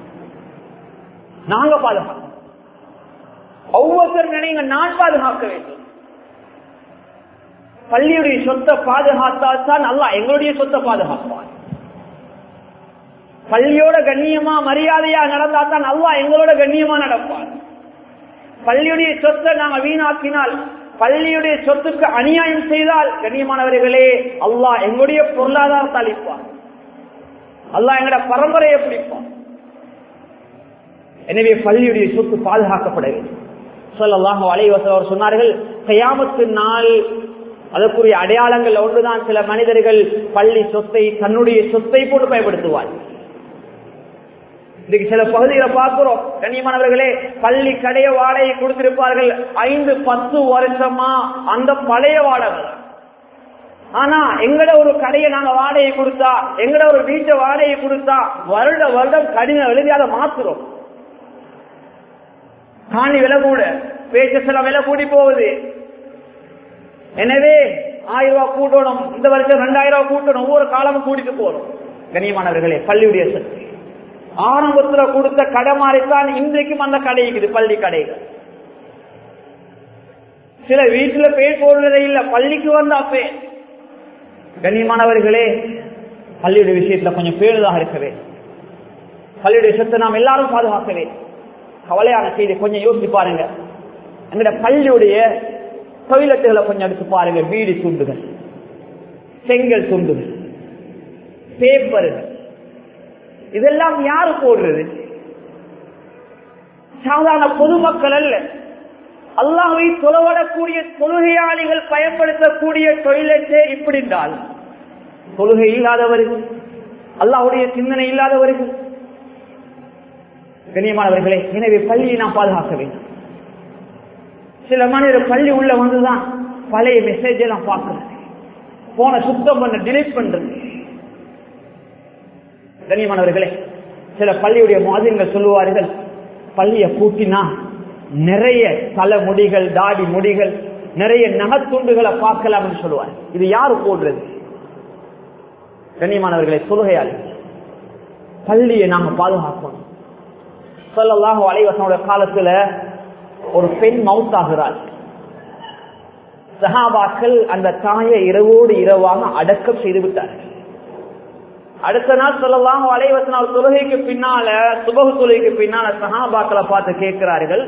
நாங்க பாதுகாப்போம் ஒவ்வொருத்தரும் நினைங்க நான் பாதுகாக்க வேண்டும் பள்ளியுடைய சொத்தை பாதுகாத்தால் தான் அல்லா எங்களுடைய சொத்தை பாதுகாப்பான் பள்ளியோட கண்ணியமா மரியாதையா நடந்தா தான் அல்லா எங்களோட கண்ணியமா நடப்பான் பள்ளியுடைய சொத்தை நாங்க வீணாக்கினால் பள்ளியுடைய சொத்துக்கு அநியாயம் செய்தால் கண்ணியமானவர்களே அல்லாஹ் எங்களுடைய பொருளாதாரத்தை அளிப்பான் அல்லாஹ் எங்களோட பரம்பரையை பிடிப்பான் எனவே பள்ளியுடைய சொத்து பாதுகாக்கப்பட வேண்டும் சொல்லலாம் அலைவசல் அவர் சொன்னார்கள் கயாமத்து நாள் அதற்குரிய அடையாளங்கள் ஒன்றுதான் சில மனிதர்கள் பள்ளி சொத்தை தன்னுடைய சொத்தை போட்டு பயன்படுத்துவார் இன்னைக்கு சில பகுதிகளை பார்க்கிறோம் கண்ணியமானவர்களே பள்ளி கடைய வாடகை கொடுத்திருப்பார்கள் ஐந்து பத்து வருஷமா அந்த பழைய வாடகை தான். ஆனா எங்கட ஒரு கடையை நாங்க வாடகை கொடுத்தா எங்கட ஒரு வீட்டை வாடகை கொடுத்தா வருட வருடம் கடின எழுதி அதை மாத்துறோம் காணி விலை கூட பேச்ச சில விலை கூடி போகுது எனவே ஆயிரம் ரூபாய் கூட்டணும் இந்த வருஷம் ரெண்டாயிரம் ரூபாய் கூட்டணும் ஒவ்வொரு காலமும் கூட்டிட்டு போறோம் கண்ணியமானவர்களே பள்ளியுடைய சக்தி ஆரம்பத்துல கொடுத்த கடை மாறித்தான் இன்றைக்கும் அந்த கடை இருக்குது பள்ளி கடைகள் சில வீட்டுல பேர் போடுறதே இல்ல பள்ளிக்கு வந்தா பேர் கண்ணியமானவர்களே பள்ளியுடைய விஷயத்துல கொஞ்சம் பேணுதாக இருக்கவே பள்ளியுடைய சொத்தை நாம் எல்லாரும் பாதுகாக்கவே கவலையான செய்தி கொஞ்சம் யோசிச்சு பாருங்க எங்கட பள்ளியுடைய டொய்லெட்டுகளை கொஞ்சம் எடுத்து பாருங்க வீடு துண்டுகள் செங்கல் துண்டுகள் பேப்பர்கள் இதெல்லாம் யாரு போடுறது சாதாரண பொதுமக்கள் அல்ல அல்லாஹை தொலைவடக்கூடிய தொழுகையாளிகள் பயன்படுத்தக்கூடிய டொய்லெட்டே இப்படி என்றால் தொழுகை இல்லாதவர்கள் அல்லாஹுடைய சிந்தனை இல்லாதவர்கள் கண்ணியமானவர்களே எனவே பள்ளியை நாம் பாதுகாக்க வேண்டும் சில மனிதர் பள்ளி உள்ள வந்துதான் பழைய மெசேஜ் எல்லாம் பார்க்கிறது போன சுத்தம் பண்ண டிலீட் பண்றது கண்ணியமானவர்களே சில பள்ளியுடைய மாதிரிகள் சொல்லுவார்கள் பள்ளியை கூட்டினா நிறைய தலை முடிகள் தாடி முடிகள் நிறைய நகத்துண்டுகளை பார்க்கலாம் என்று சொல்லுவார் இது யாரு போடுறது கண்ணியமானவர்களை தொழுகையாளி பள்ளியை நாம பாதுகாக்கணும் சொல்லலாம் அலைவசனோட காலத்துல ஒரு பெண் மவுத்தாகிறாள் சஹாபாக்கள் அந்த தாயை இரவோடு இரவாக அடக்கம் செய்து விட்டார்கள் அடுத்த நாள் சொல்லலாம் அலைவசனால் தொழுகைக்கு பின்னால சுபகு தொழுகைக்கு பின்னால சஹாபாக்களை பார்த்து கேட்கிறார்கள்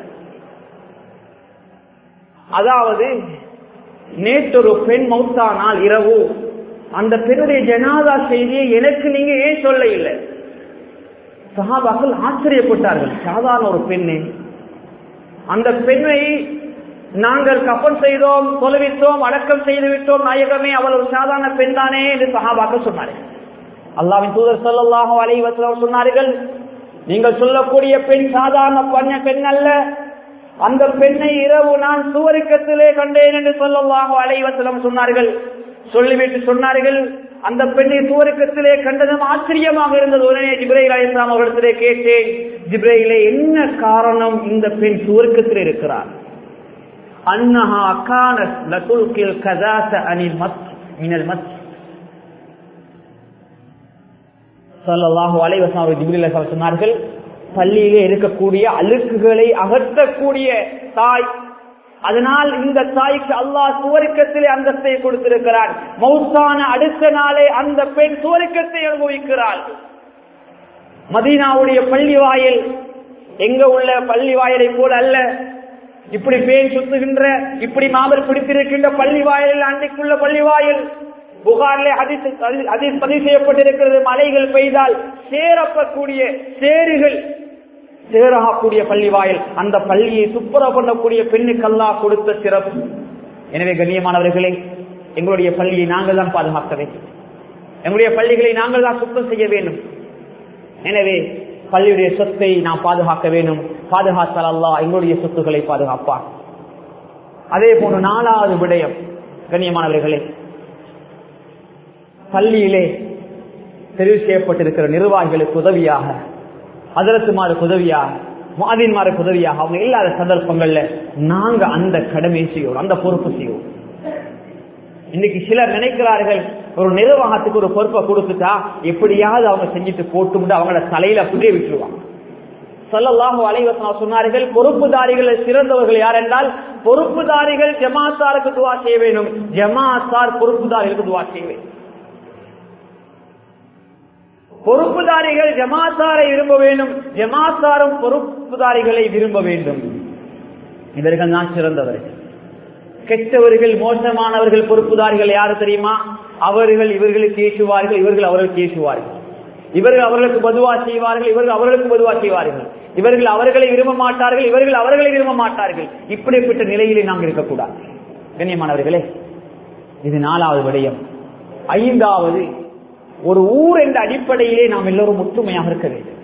அதாவது நேற்று ஒரு பெண் மௌத்தானால் இரவு அந்த பெண்ணுடைய ஜனாதா செய்தியை எனக்கு நீங்க ஏன் சொல்ல இல்லை சஹாபாக்கள் ஆச்சரியப்பட்டார்கள் சாதாரண ஒரு பெண்ணு அந்த பெண்ணை நாங்கள் கப்பல் செய்தோம் தொலைவித்தோம் அடக்கம் செய்து விட்டோம் நாயகமே அவள் ஒரு சாதாரண பெண் தானே என்று சஹாபாக்கள் சொன்னார்கள் அல்லாவின் தூதர் சொல்லல்லாஹோ அலைவசம் சொன்னார்கள் நீங்கள் சொல்லக்கூடிய பெண் சாதாரண பண்ண பெண் அல்ல அந்த பெண்ணை இரவு நான் சுவருக்கத்திலே கண்டேன் என்று சொல்லவாக அலைவசலம் சொன்னார்கள் சொல்லிவிட்டு சொன்னார்கள் அந்த பெண்ணை சுவருக்கத்திலே கண்டதும் ஆச்சரியமாக இருந்தது உடனே ஜிப்ரையில் அலிஸ்லாம் அவர்களிடத்திலே கேட்டேன் ஜிப்ரையிலே என்ன காரணம் இந்த பெண் சுவருக்கத்தில் இருக்கிறார் அன்னஹா கானத் லதுல்கில் கதாச அனில் மத் மினல் மத் ஸல்லல்லாஹு அலைஹி வஸல்லம் அவர்கள் ஜிப்ரீல் அலைஹிஸ்ஸலாம் சொன்னார்கள் பள்ளியிலே இருக்கக்கூடிய அழுக்குகளை அகற்றக்கூடிய தாய் அதனால் இந்த தாய்க்கு அல்லாஹ் சுவருக்கத்திலே அந்தஸ்தை கொடுத்திருக்கிறார் மௌத்தான அடுத்த நாளே அந்த பெண் சுவருக்கத்தை அனுபவிக்கிறாள் மதீனாவுடைய பள்ளி வாயில் எங்க உள்ள பள்ளி வாயலை போல அல்ல இப்படி பேன் சுத்துகின்ற இப்படி மாபர் பிடித்திருக்கின்ற பள்ளி வாயில் அன்றைக்குள்ள பள்ளி வாயில் புகாரிலே ஹதீஸ் ஹதீஸ் பதிவு செய்யப்பட்டிருக்கிறது மலைகள் பெய்தால் சேரப்பக்கூடிய சேறுகள் சேராகக்கூடிய பள்ளி வாயில் அந்த பள்ளியை துப்புரவு பண்ணக்கூடிய பெண்ணுக்கு அல்லாஹ் கொடுத்த சிறப்பு எனவே கண்ணியமானவர்களே எங்களுடைய பள்ளியை நாங்கள் தான் பாதுகாக்க வேண்டும் எங்களுடைய பள்ளிகளை நாங்கள் தான் சுத்தம் செய்ய வேண்டும் எனவே பள்ளியுடைய சொத்தை நாம் பாதுகாக்க வேண்டும் பாதுகாத்தால் அல்லாஹ் எங்களுடைய சொத்துக்களை பாதுகாப்பார் அதே போன்று நாலாவது விடயம் கண்ணியமானவர்களே பள்ளியிலே தெரிவு செய்யப்பட்டிருக்கிற நிர்வாகிகளுக்கு உதவியாக அதரத்துமாருக்கு உதவியாக மாதின்மாருக்கு உதவியாக அவங்க இல்லாத சந்தர்ப்பங்கள்ல நாங்க அந்த கடமையை செய்வோம் அந்த பொறுப்பு செய்வோம் இன்னைக்கு சிலர் நினைக்கிறார்கள் ஒரு நிர்வாகத்துக்கு ஒரு பொறுப்பை கொடுத்துட்டா எப்படியாவது அவங்க செஞ்சுட்டு போட்டு அவங்களோட தலையில அப்படியே விட்டுருவாங்க சொல்லலாக அலைவசனா சொன்னார்கள் பொறுப்புதாரிகள் சிறந்தவர்கள் யார் என்றால் பொறுப்புதாரிகள் ஜமாத்தாருக்கு துவா செய்ய வேண்டும் ஜமாத்தார் பொறுப்புதாரிகளுக்கு துவா செய்ய வேண்டும் பொறுப்புதாரிகள் ஜமாத்தாரை விரும்ப வேண்டும் ஜமாத்தாரும் பொறுப்புதாரிகளை விரும்ப வேண்டும் இவர்கள் தான் சிறந்தவர்கள் கெட்டவர்கள் மோசமானவர்கள் பொறுப்புதாரிகள் யாரு தெரியுமா அவர்கள் இவர்களுக்கு ஏசுவார்கள் இவர்கள் அவர்களுக்கு ஏசுவார்கள் இவர்கள் அவர்களுக்கு பதுவா செய்வார்கள் இவர்கள் அவர்களுக்கு பதுவா செய்வார்கள் இவர்கள் அவர்களை விரும்ப மாட்டார்கள் இவர்கள் அவர்களை விரும்ப மாட்டார்கள் இப்படிப்பட்ட நிலையிலே நாம் இருக்கக்கூடாது கண்ணியமானவர்களே இது நாலாவது விடயம் ஐந்தாவது ஒரு ஊர் என்ற அடிப்படையிலே நாம் எல்லோரும் ஒற்றுமையாக இருக்க வேண்டும்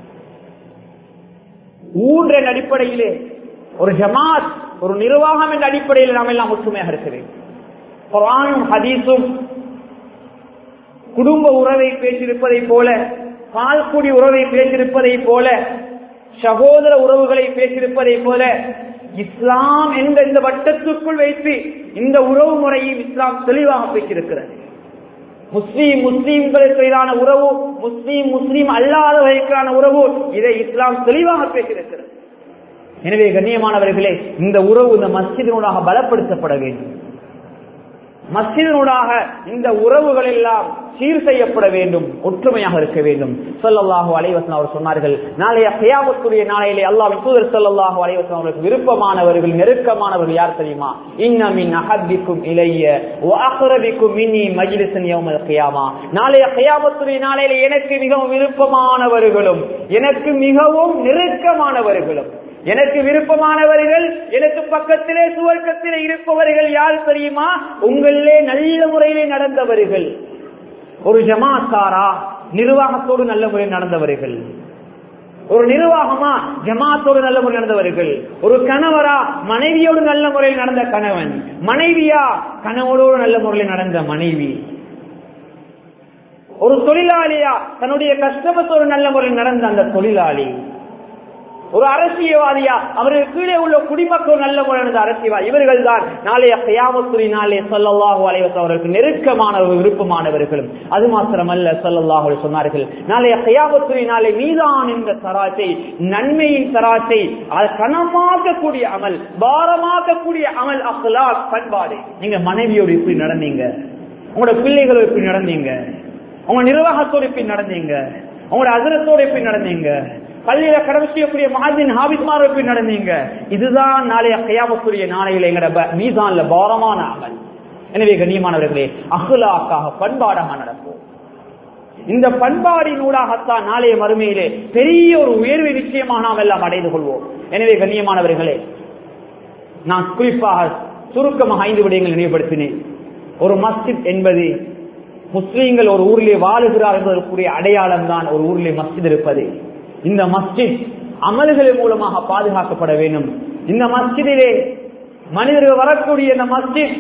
ஊர் என்ற அடிப்படையிலே ஒரு ஜமாத் ஒரு நிர்வாகம் என்ற அடிப்படையில் நாம் எல்லாம் ஒற்றுமையாக இருக்க வேண்டும் குரானும் ஹதீஸும் குடும்ப உறவை பேசியிருப்பதை போல பால்குடி உறவை பேசியிருப்பதை போல சகோதர உறவுகளை பேசியிருப்பதை போல இஸ்லாம் என்ற இந்த வட்டத்துக்குள் வைத்து இந்த உறவு முறையும் இஸ்லாம் தெளிவாக பேசியிருக்கிறது முஸ்லீம் முஸ்லீம்களுக்கு எதிரான உறவு முஸ்லீம் முஸ்லீம் அல்லாதவர்களுக்கான உறவு இதை இஸ்லாம் தெளிவாக பேசியிருக்கிறது எனவே கண்ணியமானவர்களே இந்த உறவு இந்த மஸ்ஜிதினூடாக பலப்படுத்தப்பட வேண்டும் மஸ்ஜிதினூடாக இந்த உறவுகள் எல்லாம் சீர் செய்யப்பட வேண்டும் ஒற்றுமையாக இருக்க வேண்டும் சொல்லல்லாஹு அலைவசன் அவர் சொன்னார்கள் நாளைய கையாமத்துடைய நாளையிலே அல்லாவின் தூதர் சொல்லல்லாஹு அலைவசன் அவர்களுக்கு விருப்பமானவர்கள் நெருக்கமானவர்கள் யார் தெரியுமா இன்னமின் அகபிக்கும் இளைய அகரபிக்கும் மின்னி மஜிலிசன் யௌமல் கையாமா நாளைய கையாமத்துடைய நாளையில எனக்கு மிகவும் விருப்பமானவர்களும் எனக்கு மிகவும் நெருக்கமானவர்களும் எனக்கு விருப்பமானவர்கள் எனக்கு பக்கத்திலே சுவர்க்கத்திலே இருப்பவர்கள் யார் தெரியுமா உங்களிலே நல்ல முறையிலே நடந்தவர்கள் ஒரு ஜமாத்தாரா நிர்வாகத்தோடு நல்ல முறையில் நடந்தவர்கள் ஒரு நிர்வாகமா ஜமாத்தோடு நல்ல முறையில் நடந்தவர்கள் ஒரு கணவரா மனைவியோடு நல்ல முறையில் நடந்த கணவன் மனைவியா கணவனோடு நல்ல முறையில் நடந்த மனைவி ஒரு தொழிலாளியா தன்னுடைய கஷ்டமத்தோடு நல்ல முறையில் நடந்த அந்த தொழிலாளி ஒரு அரசியல்வாதியா அவருக்கு கீழே உள்ள குடிமக்கள் நல்ல முறையான அரசியல்வாதி இவர்கள் தான் நாளைய கையாமத்துறை நாளே சொல்லல்லாஹு அலைவச அவர்களுக்கு நெருக்கமானவர்கள் விருப்பமானவர்களும் அது மாத்திரமல்ல சொல்லல்லாஹு சொன்னார்கள் நாளைய கையாமத்துறை நாளை மீதான் என்ற தராசை நன்மையின் தராசை கனமாக்கக்கூடிய அமல் பாரமாக்கக்கூடிய அமல் அஹ்லா பண்பாடு நீங்க மனைவியோடு இப்படி நடந்தீங்க உங்களோட பிள்ளைகளோடு இப்படி நடந்தீங்க உங்க நிர்வாகத்தோடு இப்படி நடந்தீங்க உங்களோட அதிரத்தோடு எப்படி நடந்தீங்க பள்ளியில கடமை செய்யக்கூடிய மாதின் ஹாபிஸ்மார் எப்படி நடந்தீங்க இதுதான் நாளைய கையாமக்கூடிய நாளையில எங்கட மீதான்ல பாரமான அமல் எனவே கண்ணியமானவர்களே அகுலாக்காக பண்பாடாக நடப்போம் இந்த பண்பாடின் ஊடாகத்தான் நாளைய மறுமையிலே பெரிய ஒரு உயர்வு நிச்சயமாக நாம் எல்லாம் அடைந்து கொள்வோம் எனவே கண்ணியமானவர்களே நான் குறிப்பாக சுருக்கமாக ஐந்து விடயங்கள் நினைவுபடுத்தினேன் ஒரு மஸ்ஜித் என்பது முஸ்லீம்கள் ஒரு ஊரிலே வாழுகிறார் என்பதற்குரிய அடையாளம் தான் ஒரு ஊரிலே மஸ்ஜித் இருப்பது இந்த மஸ்ஜித் அமல்களின் மூலமாக பாதுகாக்கப்பட வேண்டும் இந்த மஸ்ஜிதிலே மனிதர்கள் வரக்கூடிய இந்த மஸ்ஜித்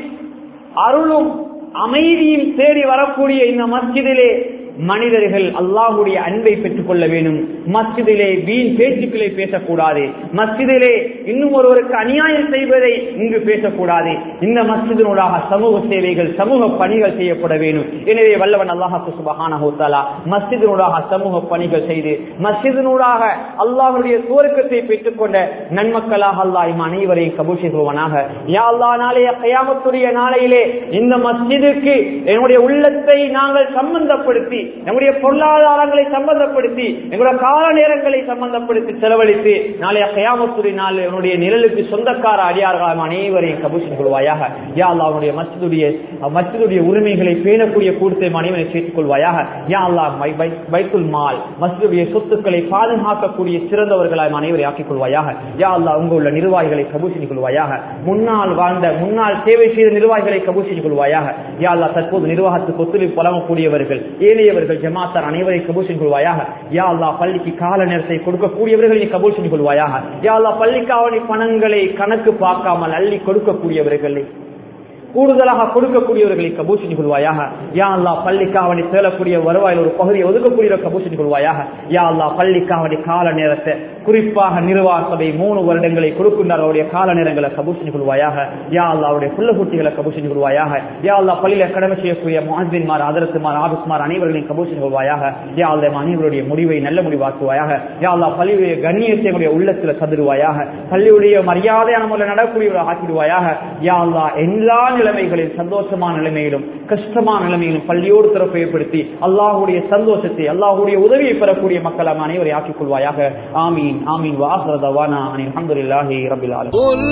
அருளும் அமைதியும் தேடி வரக்கூடிய இந்த மஸ்ஜிதிலே மனிதர்கள் அல்லாஹுடைய அன்பை பெற்றுக் கொள்ள வேண்டும் மஸ்ஜிதிலே வீண் பேச்சுக்களை பேசக்கூடாது மஸ்ஜிதிலே இன்னும் ஒருவருக்கு அநியாயம் செய்வதை இங்கு பேசக்கூடாது இந்த மஸ்ஜிதினூடாக சமூக சேவைகள் சமூக பணிகள் செய்யப்பட வேண்டும் எனவே வல்லவன் அல்லாஹாக்கு சுபஹான ஹோத்தாலா மஸ்ஜிதினூடாக சமூக பணிகள் செய்து மஸ்ஜிதினூடாக அல்லாஹுடைய சுவர்க்கத்தை பெற்றுக்கொண்ட நன்மக்களாக அல்லாஹ் இம் அனைவரையும் கபூல் செய்வானாக யா அல்லா நாளைய கயாமத்துடைய நாளையிலே இந்த மஸ்ஜிதுக்கு என்னுடைய உள்ளத்தை நாங்கள் சம்பந்தப்படுத்தி நம்முடைய பொருளாதாரங்களை சம்பந்தப்படுத்தி எங்களுடைய கால நேரங்களை சம்பந்தப்படுத்தி செலவழித்து நாளைய கயாமத்துறை நாள் என்னுடைய நிழலுக்கு சொந்தக்கார அடியார்கள் அனைவரையும் கபூஷன் கொள்வாயாக யா அல்லா அவனுடைய மஸ்ஜிதுடைய மஸ்ஜிதுடைய உரிமைகளை பேணக்கூடிய கூட்டத்தை அனைவரை சேர்த்துக் கொள்வாயாக யா அல்லா பைத்துல் மால் மஸ்ஜிதுடைய சொத்துக்களை பாதுகாக்கக்கூடிய சிறந்தவர்களாய் அனைவரை ஆக்கிக் கொள்வாயாக யா அல்லா உங்க உள்ள நிர்வாகிகளை கபூஷன் கொள்வாயாக முன்னால் வாழ்ந்த முன்னால் சேவை செய்த நிர்வாகிகளை கபூஷன் கொள்வாயாக யா அல்லா தற்போது நிர்வாகத்துக்கு ஒத்துழைப்பு வழங்கக்கூடியவர்கள் ஏழையவர்கள் ஜமாத்தார் அனைவரை கபூல் செய்து கொள்வாயாக யா அல்லா பள்ளிக்கு கால நேரத்தை கொடுக்கக்கூடியவர்களை நீ கபூல் செய்து கொள்வாயாக யா அல்லா பள்ளிக்காவணி பணங்களை கணக்கு பார்க்காமல் அள்ளி கொடுக்கக்கூடியவர்களை கூடுதலாக கொடுக்கக்கூடியவர்களை கபூஷன் கொள்வாயாக யா அல்லா பள்ளிக்காவணி செல்லக்கூடிய வருவாயில் ஒரு பகுதியை ஒதுக்கக்கூடிய கபூஷன் கொள்வாயாக யா அல்லா பள்ளிக்காவணி கால நேரத்தை குறிப்பாக நிர்வாக சபை மூணு வருடங்களை கொடுக்கின்றார் அவருடைய கால நேரங்களை கபூஷன் கொள்வாயாக யா அல்லா அவருடைய புள்ள குட்டிகளை கபூஷன் கொள்வாயாக யா அல்லா பள்ளியில கடமை செய்யக்கூடிய மாதின்மார் ஆதரத்துமார் ஆபிஸ்மார் அனைவர்களையும் கபூஷன் கொள்வாயாக யா அல்லா அனைவருடைய முடிவை நல்ல முடிவாக்குவாயாக யா அல்லா பள்ளியுடைய கண்ணியத்தை எங்களுடைய உள்ளத்துல சதுருவாயாக பள்ளியுடைய மரியாதையான முறையில் நடக்கூடியவர்கள் ஆக்கிடுவாயாக யா அல்லா எல்லா நிலைமைகளில் சந்தோஷமான நிலைமையிலும் கஷ்டமான நிலைமையிலும் பள்ளியோடு திறப்பு ஏற்படுத்தி அல்லாஹுடைய சந்தோஷத்தை அல்லாஹுடைய உதவியை பெறக்கூடிய மக்கள் அனைவரை ஆக்கிக் கொள்வாயாக ஆமீன் ஆமீன் வாசரதவானா அல்ஹம்துலில்லாஹி ரபில் ஆலமீன் قل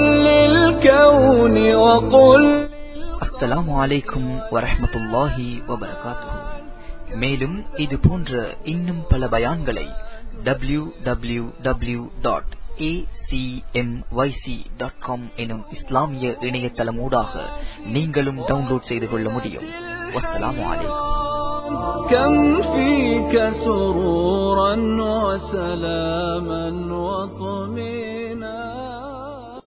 للكون وقل அஸ்ஸலாமு அலைக்கும் வரஹ்மத்துல்லாஹி வபரகாத்துஹு மேலும் இது போன்ற இன்னும் பல பயான்களை W W W dot dot com எனும் இஸ்லாமிய இணையதளம் ஊடாக நீங்களும் டவுன்லோட் செய்து கொள்ள முடியும் வஸ்ஸலாமு அலைக்கும் كم فيك سرورا وسلاما وطمئنا